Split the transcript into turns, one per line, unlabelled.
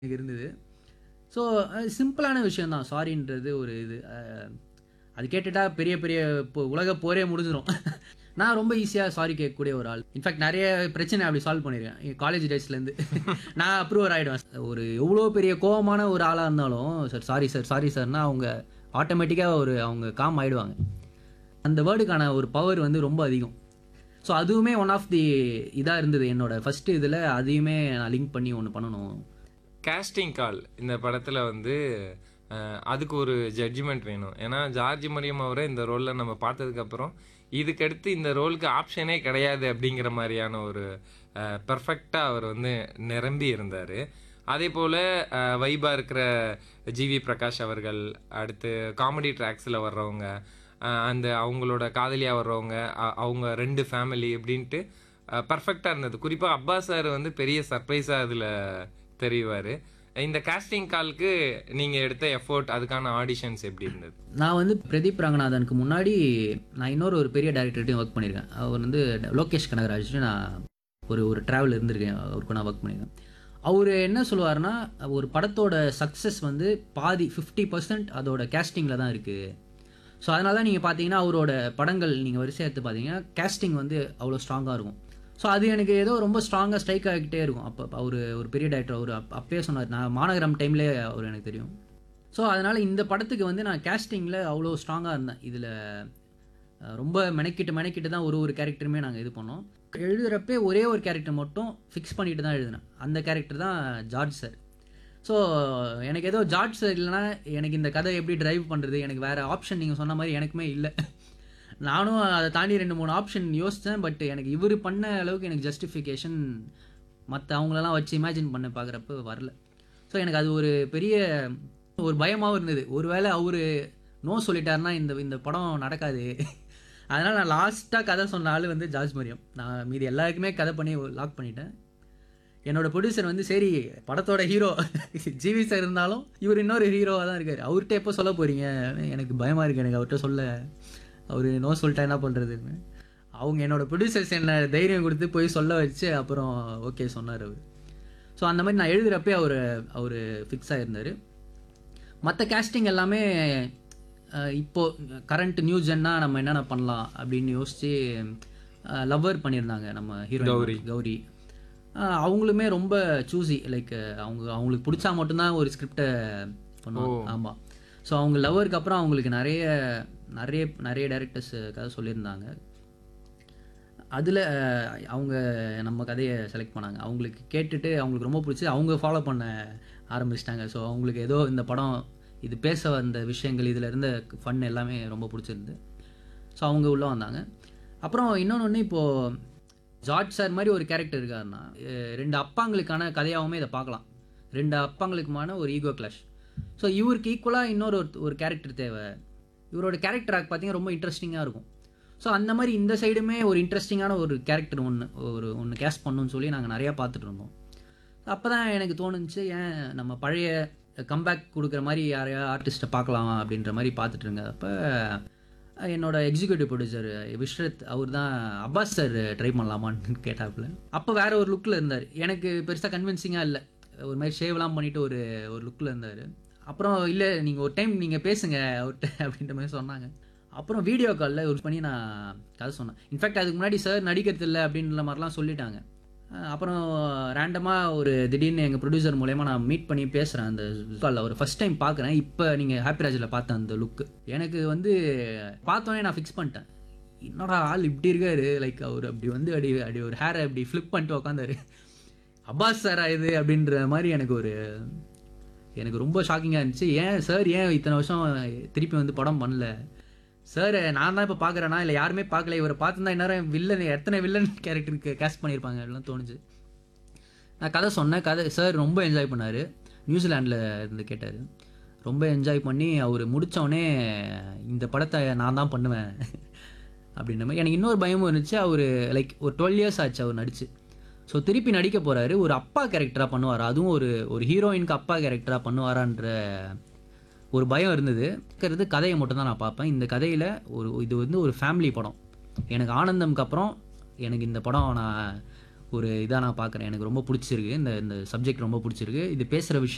எனக்கு இருந்தது ஸோ சிம்பிளான விஷயம் தான் சாரின்றது ஒரு இது அஹ், அது கேட்டுட்டா பெரிய பெரிய இப்போ உலக போரே முடிஞ்சிடும் நான் ரொம்ப ஈஸியாக சாரி கேட்கக்கூடிய ஒரு ஆள் இன்ஃபேக்ட் நிறைய பிரச்சனை அப்படி சால்வ் பண்ணியிருக்கேன் காலேஜ் டேஸ்லேருந்து நான் அப்ரூவர் ஆகிடுவேன் ஒரு எவ்வளோ பெரிய கோவமான ஒரு ஆளாக இருந்தாலும் சார் சாரி சார் சாரி சார்னா அவங்க ஆட்டோமேட்டிக்காக ஒரு அவங்க காம் ஆயிடுவாங்க அந்த வேர்டுக்கான ஒரு பவர் வந்து ரொம்ப அதிகம் ஸோ அதுவுமே ஒன் ஆஃப் தி இதாக இருந்தது என்னோட ஃபஸ்ட்டு இதில் அதையுமே நான் லிங்க் பண்ணி ஒன்று பண்ணணும்
கேஸ்டிங் கால் இந்த படத்தில் வந்து அஹ், அதுக்கு ஒரு ஜட்ஜ்மெண்ட் வேணும் ஏன்னா ஜார்ஜ் மரியம் அவரை இந்த ரோலில் நம்ம பார்த்ததுக்கப்புறம் இதுக்கடுத்து இந்த ரோலுக்கு ஆப்ஷனே கிடையாது அப்படிங்கிற மாதிரியான ஒரு பெர்ஃபெக்டாக அவர் வந்து நிரம்பி இருந்தார் அதே போல் வைபாக இருக்கிற ஜிவி பிரகாஷ் அவர்கள் அடுத்து காமெடி ட்ராக்ஸில் வர்றவங்க அஹ், அந்த அவங்களோட காதலியாக வர்றவங்க அ- அவங்க ரெண்டு ஃபேமிலி அப்படின்ட்டு பர்ஃபெக்டாக இருந்தது குறிப்பாக அப்பா சார் வந்து பெரிய சர்ப்ரைஸாக அதில் தெரிவார் இந்த காஸ்டிங் கால்க்கு நீங்கள் எடுத்த எஃபோர்ட் அதுக்கான ஆடிஷன்ஸ் எப்படி இருந்தது
நான் வந்து பிரதீப் ரங்கநாதனுக்கு முன்னாடி நான் இன்னொரு ஒரு பெரிய டேரக்டர்கிட்டையும் ஒர்க் பண்ணியிருக்கேன் அவர் வந்து லோகேஷ் கனகராஜ்ட்டு நான் ஒரு ஒரு ட்ராவல் இருந்திருக்கேன் அவருக்கு நான் ஒர்க் பண்ணியிருக்கேன் அவர் என்ன சொல்லுவார்னா ஒரு படத்தோட சக்ஸஸ் வந்து பாதி ஃபிஃப்டி பர்சன்ட் அதோட கேஸ்டிங்கில் தான் இருக்குது ஸோ அதனால தான் நீங்கள் பார்த்தீங்கன்னா அவரோட படங்கள் நீங்கள் வரிசையாக எடுத்து பார்த்தீங்கன்னா கேஸ்டிங் வந்து அவ்வளோ ஸ்ட்ராங்காக இருக்கும் ஸோ அது எனக்கு ஏதோ ரொம்ப ஸ்ட்ராங்காக ஸ்ட்ரைக் ஆகிக்கிட்டே இருக்கும் அப்போ அவர் ஒரு பெரிய டேரக்டர் அவர் அப் அப்பயே சொன்னார் நான் மாநகரம் டைம்லேயே அவர் எனக்கு தெரியும் ஸோ அதனால் இந்த படத்துக்கு வந்து நான் கேஸ்டிங்கில் அவ்வளோ ஸ்ட்ராங்காக இருந்தேன் இதில் ரொம்ப மெனக்கிட்டு மெனக்கிட்டு தான் ஒரு ஒரு கேரக்டருமே நாங்கள் இது பண்ணோம் எழுதுகிறப்பே ஒரே ஒரு கேரக்டர் மட்டும் ஃபிக்ஸ் பண்ணிட்டு தான் எழுதினேன் அந்த கேரக்டர் தான் ஜார்ஜ் சார் ஸோ எனக்கு ஏதோ ஜார்ஜ் சார் இல்லைன்னா எனக்கு இந்த கதை எப்படி டிரைவ் பண்ணுறது எனக்கு வேறு ஆப்ஷன் நீங்கள் சொன்ன மாதிரி எனக்குமே இல்லை நானும் அதை தாண்டி ரெண்டு மூணு ஆப்ஷன் யோசித்தேன் பட் எனக்கு இவர் பண்ண அளவுக்கு எனக்கு ஜஸ்டிஃபிகேஷன் மற்ற அவங்களெல்லாம் வச்சு இமேஜின் பண்ண பார்க்குறப்ப வரல ஸோ எனக்கு அது ஒரு பெரிய ஒரு பயமாகவும் இருந்தது ஒருவேளை அவர் நோ சொல்லிட்டாருன்னா இந்த இந்த படம் நடக்காது அதனால் நான் லாஸ்ட்டாக கதை சொன்ன ஆள் வந்து ஜார்ஜ் மரியம் நான் மீதி எல்லாருக்குமே கதை பண்ணி லாக் பண்ணிட்டேன் என்னோட ப்ரொடியூசர் வந்து சரி படத்தோட ஹீரோ ஜிவி சார் இருந்தாலும் இவர் இன்னொரு ஹீரோவாக தான் இருக்கார் அவர்கிட்ட எப்போ சொல்ல போகிறீங்க எனக்கு பயமாக இருக்குது எனக்கு அவர்கிட்ட சொல்ல அவர் நோ சொல்லிட்டா என்ன பண்ணுறதுன்னு அவங்க என்னோட ப்ரொடியூசர்ஸ் என்ன தைரியம் கொடுத்து போய் சொல்ல வச்சு அப்புறம் ஓகே சொன்னார் அவர் ஸோ அந்த மாதிரி நான் எழுதுகிறப்பே அவர் அவர் ஃபிக்ஸ் ஆகிருந்தார் மற்ற கேஸ்டிங் எல்லாமே அஹ், இப்போ கரண்ட் நியூ ஜென்னா நம்ம என்னென்ன பண்ணலாம் அப்படின்னு யோசித்து லவ்வர் பண்ணியிருந்தாங்க நம்ம ஹீரோ
கௌரி.
கௌரி அஹ், அவங்களுமே ரொம்ப சூஸி லைக் அவங்க அவங்களுக்கு பிடிச்சா மட்டும்தான் ஒரு ஸ்கிரிப்டை பண்ணுவாங்க ஆமாம் ஸோ அவங்க லவ்வருக்கு அப்புறம் அவங்களுக்கு நிறைய நிறைய நிறைய டேரக்டர்ஸ் கதை சொல்லியிருந்தாங்க அதில் அவங்க நம்ம கதையை செலக்ட் பண்ணாங்க அவங்களுக்கு கேட்டுட்டு அவங்களுக்கு ரொம்ப பிடிச்சி அவங்க ஃபாலோ பண்ண ஆரம்பிச்சிட்டாங்க ஸோ அவங்களுக்கு ஏதோ இந்த படம் இது பேச வந்த விஷயங்கள் இதில் இருந்த ஃபன் எல்லாமே ரொம்ப பிடிச்சிருந்து ஸோ அவங்க உள்ளே வந்தாங்க அப்புறம் இன்னொன்று ஒன்று இப்போது ஜார்ஜ் சார் மாதிரி ஒரு கேரக்டர் இருக்காருன்னா அஹ் ரெண்டு அப்பாங்களுக்கான கதையாகவுமே இதை பார்க்கலாம் ரெண்டு அப்பாங்களுக்குமான ஒரு ஈகோ கிளாஷ் ஸோ இவருக்கு ஈக்குவலாக இன்னொரு ஒரு- ஒரு கேரக்டர் தேவை இவரோட கேரக்டர் பார்த்தீங்கன்னா ரொம்ப இன்ட்ரெஸ்டிங்காக இருக்கும் ஸோ அந்த மாதிரி இந்த சைடுமே ஒரு இன்ட்ரெஸ்டிங்கான ஒரு கேரக்டர் ஒன்று ஒரு ஒன்று கேஸ்ட் பண்ணணும்னு சொல்லி நாங்கள் நிறையா பார்த்துட்டு இருந்தோம் அப்போ தான் எனக்கு தோணுச்சு ஏன் நம்ம பழைய கம்பேக் கொடுக்குற மாதிரி யாரையா ஆர்டிஸ்ட்டை பார்க்கலாம் அப்படின்ற மாதிரி பார்த்துட்டு இருந்தப்ப என்னோட எக்ஸிக்யூட்டிவ் ப்ரொடியூசர் விஸ்ரத் அவர் தான் அப்பாஸ் சார் ட்ரை பண்ணலாமான்னு கேட்டாப்புல அப்போ வேற ஒரு லுக்கில் இருந்தார் எனக்கு பெருசாக கன்வின்சிங்காக இல்லை ஒரு மாதிரி ஷேவ்லாம் பண்ணிட்டு ஒரு ஒரு லுக்கில் இருந்தார் அப்புறம் இல்லை நீங்கள் ஒரு டைம் நீங்கள் பேசுங்க அவர்கிட்ட அப்படின்ற மாதிரி சொன்னாங்க அப்புறம் வீடியோ காலில் யூஸ் பண்ணி நான் கதை சொன்னேன் இன்ஃபேக்ட் அதுக்கு முன்னாடி சார் நடிக்கிறது இல்லை அப்படின்ற மாதிரிலாம் சொல்லிட்டாங்க அஹ் அப்புறம் ரேண்டமாக ஒரு திடீர்னு எங்கள் ப்ரொடியூசர் மூலயமா நான் மீட் பண்ணி பேசுகிறேன் அந்த காலில் ஒரு ஃபஸ்ட் டைம் பார்க்குறேன் இப்போ நீங்கள் ஹாப்பிராஜில் பார்த்த அந்த லுக்கு எனக்கு வந்து பார்த்தோன்னே நான் ஃபிக்ஸ் பண்ணிட்டேன் என்னடா ஆள் இப்படி இருக்காரு லைக் அவர் அப்படி வந்து அப்படி அப்படி ஒரு ஹேரை அப்படி ஃப்ளிப் பண்ணிட்டு உட்காந்தாரு அப்பாஸ் சாரா இது அப்படின்ற மாதிரி எனக்கு ஒரு எனக்கு ரொம்ப ஷாக்கிங்காக இருந்துச்சு ஏன் சார் ஏன் இத்தனை வருஷம் திருப்பி வந்து படம் பண்ணல சார் நான் தான் இப்போ பார்க்குறேன்னா இல்லை யாருமே பார்க்கல இவரை பார்த்துருந்தா இந்நேரம் வில்லன் எத்தனை வில்லன் கேரக்டருக்கு கேஸ்ட் பண்ணியிருப்பாங்க அப்படிலாம் தோணுச்சு நான் கதை சொன்னேன் கதை சார் ரொம்ப என்ஜாய் பண்ணார் நியூசிலாண்டில் இருந்து கேட்டார் ரொம்ப என்ஜாய் பண்ணி அவர் முடித்தவொடனே இந்த படத்தை நான் தான் பண்ணுவேன் அப்படின்ற மாதிரி எனக்கு இன்னொரு பயமும் இருந்துச்சு அவர் லைக் ஒரு டுவெல் இயர்ஸ் ஆச்சு அவர் நடிச்சு ஸோ திருப்பி நடிக்க போகிறாரு ஒரு அப்பா கேரக்டராக பண்ணுவார் அதுவும் ஒரு ஒரு ஹீரோயினுக்கு அப்பா கேரக்டராக பண்ணுவாரான்ற ஒரு பயம் இருந்தது இருக்கிறது கதையை மட்டும் தான் நான் பார்ப்பேன் இந்த கதையில் ஒரு இது வந்து ஒரு ஃபேமிலி படம் எனக்கு ஆனந்தம்க்கு அப்புறம் எனக்கு இந்த படம் நான் ஒரு இதாக நான் பார்க்குறேன் எனக்கு ரொம்ப பிடிச்சிருக்கு இந்த இந்த சப்ஜெக்ட் ரொம்ப பிடிச்சிருக்கு இது பேசுகிற விஷயம்